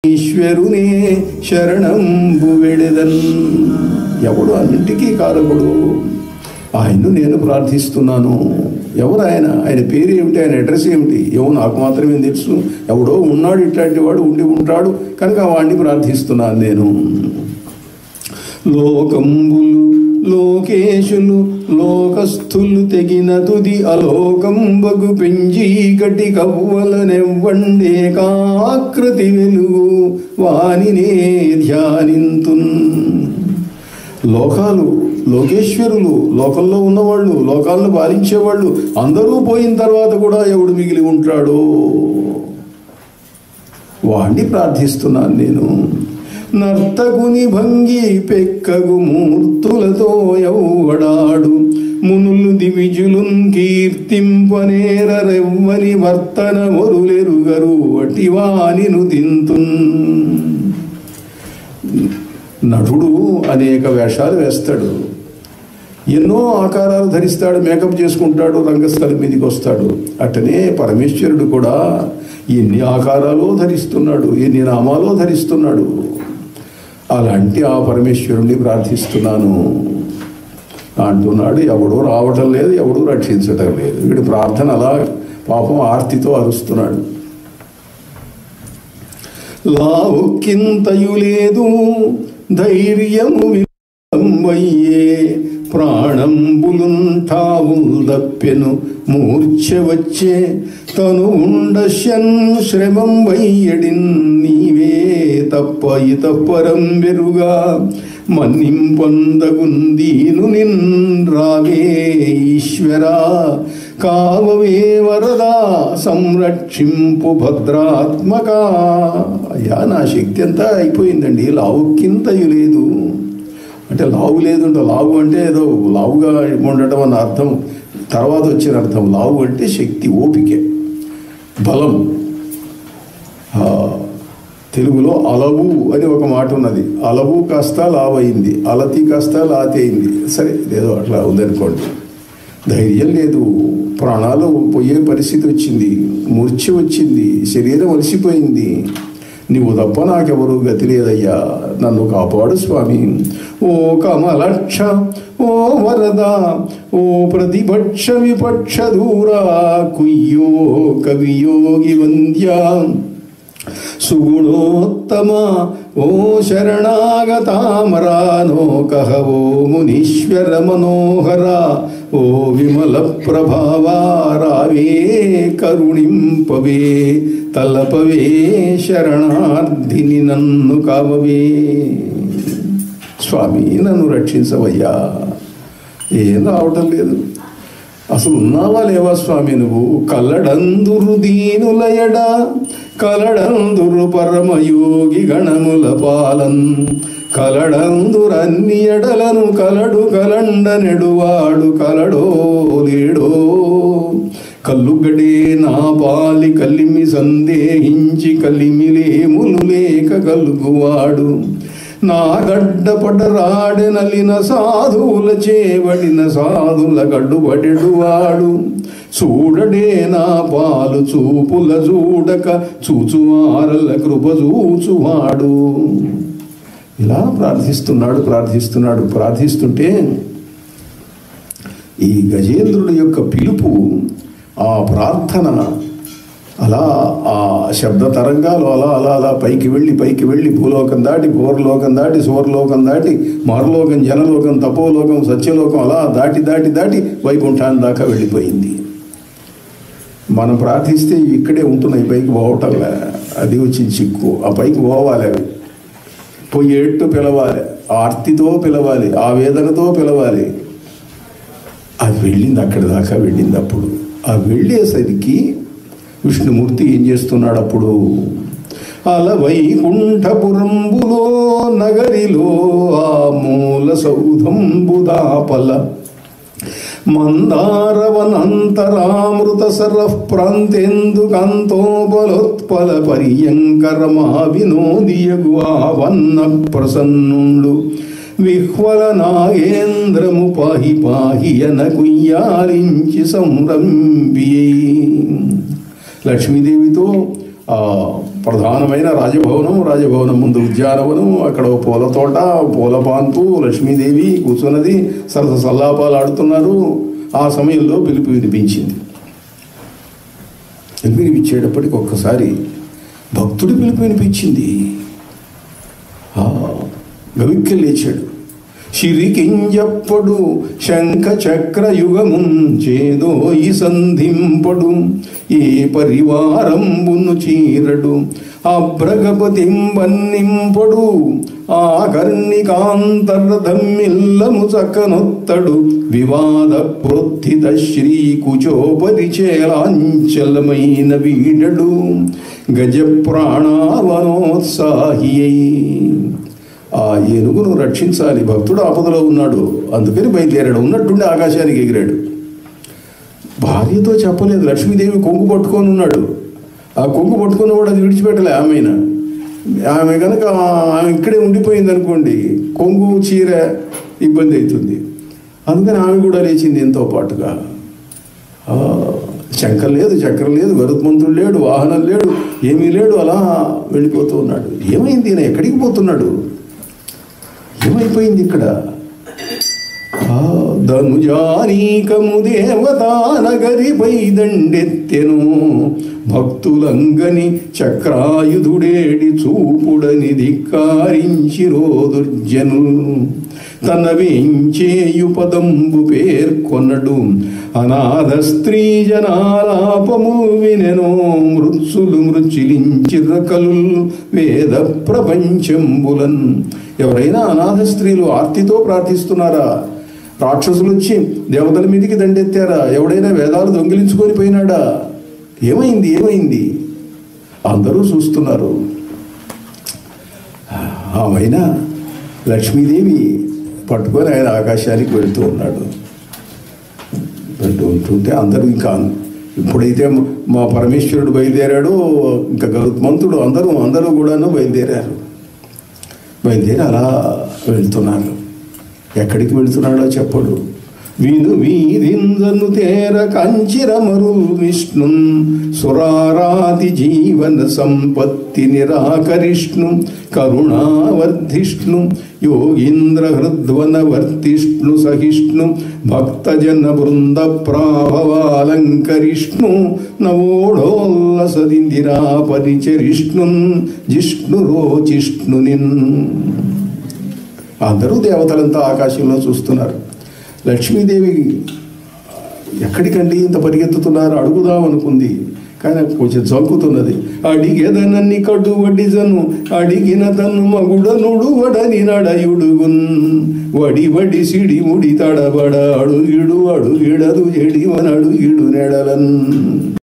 ఈశ్వరునే శరణంబు వెడెదన్ ఎవడు అన్నింటికీ కారకుడు ఆయన్ను నేను ప్రార్థిస్తున్నాను ఎవరు ఆయన ఆయన పేరు ఏమిటి ఆయన అడ్రస్ ఏమిటి ఏమో నాకు మాత్రమే తెలుసు ఎవడో ఉన్నాడు ఇట్లాంటి వాడు ఉండి ఉంటాడు కనుక వాడిని ప్రార్థిస్తున్నాను నేను లోకంబులు లోకేశులు లోకస్థులు తెగిన తుది అలోకంబగు పెంచి గటి కవ్వలనెవ్వండే కాకృతి వెలుగు వానినే ధ్యానింతున్ లోకాలు లోకేశ్వరులు లోకంలో ఉన్నవాళ్ళు లోకాలను పాలించేవాళ్ళు అందరూ పోయిన తర్వాత కూడా ఎవడు మిగిలి ఉంటాడో వాణ్ణి ప్రార్థిస్తున్నాను నేను నర్తకుని భంగి పెక్కగు మూర్తులతో ఎవడాడు మునులు దివిజులున్ కీర్తింపనేరెవ్వని వర్తన మొరులెరుగరు అటివానిను తింతున్ నటుడు అనేక వేషాలు వేస్తాడు ఎన్నో ఆకారాలు ధరిస్తాడు మేకప్ చేసుకుంటాడు రంగస్థలం మీదకి వస్తాడు అట్టనే పరమేశ్వరుడు కూడా ఎన్ని ఆకారాలు ధరిస్తున్నాడు ఎన్ని నామాలు ధరిస్తున్నాడు అలాంటి ఆ పరమేశ్వరుణ్ణి ప్రార్థిస్తున్నాను అంటున్నాడు ఎవడూ రావటం లేదు ఎవడూ రక్షించటం లేదు వీడు ప్రార్థన అలా పాపం ఆర్తితో అరుస్తున్నాడు లావుక్కింతయు లేదు ధైర్యము విలంబయ్యే ప్రాణంబులుంఠావుల్ దప్పెను మూర్ఛ వచ్చే తను ఉండశ్యన్ శ్రమం వయ్యడిన్ నీవే తప్ప ఇతపరం వెరుగా మన్నింపొందగుందీను నిన్ రావే ఈశ్వరా కావవే వరదా సంరక్షింపు భద్రాత్మక అయ్యా నా శక్తి అంతా అయిపోయిందండి లావుక్కింతయు లేదు అంటే లావు లేదు అంటే లావు అంటే ఏదో లావుగా ఉండటం అన్న అర్థం తర్వాత వచ్చిన అర్థం లావు అంటే శక్తి ఓపిక బలం ఆ, తెలుగులో అలవు అని ఒక మాట ఉన్నది అలవు కాస్త లావైంది అలతి కాస్త లాతి అయింది సరే ఏదో అట్లా ఉందనుకోండి ధైర్యం లేదు ప్రాణాలు పోయే పరిస్థితి వచ్చింది మూర్ఛ వచ్చింది శరీరం అలసిపోయింది నీవు తప్ప నాకెవరు గతి లేదయ్యా నన్ను కాపాడు స్వామి ఓ కమలక్ష ఓ వరద ఓ ప్రతిపక్ష విపక్ష దూరా కుయ్యో కవియోగి వంద్యా సుగుణోత్తమ ఓ శరణాగతామరానో కహ ఓ మునీశ్వర మనోహర ఓ విమల ప్రభావా రావే కరుణింపవే తలపవే శరణార్థిని నన్ను కావవే స్వామి నన్ను రక్షించవయ్యా ఏం రావటం లేదు అసలు ఉన్నావా లేవా స్వామి నువ్వు కల్లడందురు దీనులయడ కలడందురు పరమయోగి గణముల పాలన్ కలడందురన్ని ఎడలను కలడు కలండ నెడువాడు కలడో లేడో కల్లుగడే నా పాలి కలిమి సందేహించి కలిమిలేములు లేక కలుగువాడు నా గడ్డపట రాడెనలిన సాధువుల చేవడిన సాధుల గడ్డుబడెడువాడు చూడడే నా పాలు చూపుల చూడక చూచువారల కృప చూచువాడు ఇలా ప్రార్థిస్తున్నాడు ప్రార్థిస్తున్నాడు ప్రార్థిస్తుంటే ఈ గజేంద్రుడి యొక్క పిలుపు ఆ ప్రార్థన అలా ఆ శబ్ద తరంగాలు అలా అలా అలా పైకి వెళ్ళి పైకి వెళ్ళి భూలోకం దాటి ఘోరలోకం దాటి సువర్లోకం దాటి మారులోకం జనలోకం తపోలోకం సత్యలోకం అలా దాటి దాటి దాటి వైకుంఠాన్ని దాకా వెళ్ళిపోయింది మనం ప్రార్థిస్తే ఇవి ఇక్కడే ఉంటున్నాయి పైకి పోవటంలే అది వచ్చింది చిక్కు ఆ పైకి పోవాలి అవి పోయేట్టు పిలవాలి ఆర్తితో పిలవాలి ఆవేదనతో పిలవాలి అది వెళ్ళింది అక్కడి దాకా వెళ్ళింది అప్పుడు ఆ వెళ్ళేసరికి విష్ణుమూర్తి ఏం చేస్తున్నాడు అప్పుడు అల వైకుంఠపురంబులో నగరిలో ఆ మూల సౌధంబుదాపల మందారవనంతరామృత సరః ప్రాంతేందుకంతోపలోత్పల పర్యంకరమా వినోదియగు ఆవన్న ప్రసన్నుండు విహ్వల నాగేంద్రము పాహి పాహి అన కుయ్యాలించి సంరంభి లక్ష్మీదేవితో ఆ ప్రధానమైన రాజభవనం రాజభవనం ముందు ఉద్యానవనం అక్కడ ఓ పూల తోట పూల పాన్పు లక్ష్మీదేవి కూర్చున్నది సరస సల్లాపాలు ఆడుతున్నారు ఆ సమయంలో పిలుపు వినిపించింది పిలుపు వినిపించేటప్పటికి ఒక్కసారి భక్తుడి పిలుపు వినిపించింది ఆ, గవిక్కి లేచాడు శిరికింజప్పుడు శంఖ చక్ర యుగమున్ చేదో ఈ సంధింపడు ఏ పరివారంబును చీరడు అభ్రగపతింబన్నింపడు ఆ కర్ణికాంతర్ధమ్మిల్లము చక్కనొత్తడు వివాద ప్రోత్థిత శ్రీ కుచోపరిచేలాంచలమైన వీడడు గజ ప్రాణావనోత్సాహి ఆ ఏనుగును రక్షించాలి భక్తుడు ఆపదలో ఉన్నాడు అందుకని బయలుదేరాడు ఉన్నట్టుండి ఆకాశానికి ఎగిరాడు భార్యతో చెప్పలేదు లక్ష్మీదేవి కొంగు పట్టుకొని ఉన్నాడు ఆ కొంగు పట్టుకొని కూడా అది విడిచిపెట్టలే ఆమెన ఆమె కనుక ఆమె ఇక్కడే ఉండిపోయింది అనుకోండి కొంగు చీర ఇబ్బంది అవుతుంది అందుకని ఆమె కూడా లేచింది ఎంతో పాటుగా ఆ, శంకర్ లేదు చక్రం లేదు గరుత్మంతుడు లేడు వాహనం లేడు ఏమీ లేడు అలా వెళ్ళిపోతూ ఉన్నాడు ఏమైంది ఈయన ఎక్కడికి పోతున్నాడు ఏమైపోయింది ఇక్కడ ఆ ధనుజానీకము దేవతానగరిపై దండెత్తెను భక్తులంగని చక్రాయుధుడేడి చూపుడని ధిక్కారించిరో దుర్జనులు తన వేంచేయు పదంబు పేర్కొనడు అనాథ స్త్రీ జనాలాపము వినెనో మృత్సులు మృచిలించిరకలు వేద ప్రపంచంబులన్ ఎవరైనా అనాథ స్త్రీలు ఆర్తితో ప్రార్థిస్తున్నారా రాక్షసులు వచ్చి దేవతల మీదికి దండెత్తారా ఎవడైనా వేదాలు దొంగిలించుకొని పోయినాడా ఏమైంది ఏమైంది అందరూ చూస్తున్నారు ఆమెన లక్ష్మీదేవి పట్టుకొని ఆయన ఆకాశానికి వెళ్తూ ఉన్నాడు వెళ్తూ ఉంటుంటే అందరూ ఇంకా ఇప్పుడైతే మా పరమేశ్వరుడు బయలుదేరాడు ఇంకా గరుత్మంతుడు అందరూ అందరూ కూడాను బయలుదేరారు బయలుదేరి అలా వెళ్తున్నారు ఎక్కడికి వెళ్తున్నాడో చెప్పడు విను వీరిందను తేర కంచిరమరు విష్ణు సురారాతి జీవన సంపత్తి నిరాకరిష్ణు కరుణావర్ధిష్ణు యోగీంద్ర హృద్వన వర్తిష్ణు సహిష్ణు భక్తజన బృంద ప్రాభవాలంకరిష్ణు నవోఢోల్లసదిందిరా పరిచరిష్ణు జిష్ణు రోచిష్ణునిన్ అందరూ దేవతలంతా ఆకాశంలో చూస్తున్నారు లక్ష్మీదేవి ఎక్కడికండి ఇంత పరిగెత్తుతున్నారు అడుగుదాం అనుకుంది కానీ కొంచెం జంకుతున్నది అడిగెదనన్ని కడు వడిజను అడిగిన తను మగుడనుడు వడని నడయుడుగున్ వడి వడి సిడి ముడి తడబడ అడుగిడు అడుగిడదు ఎడివనడుగిడు నెడలన్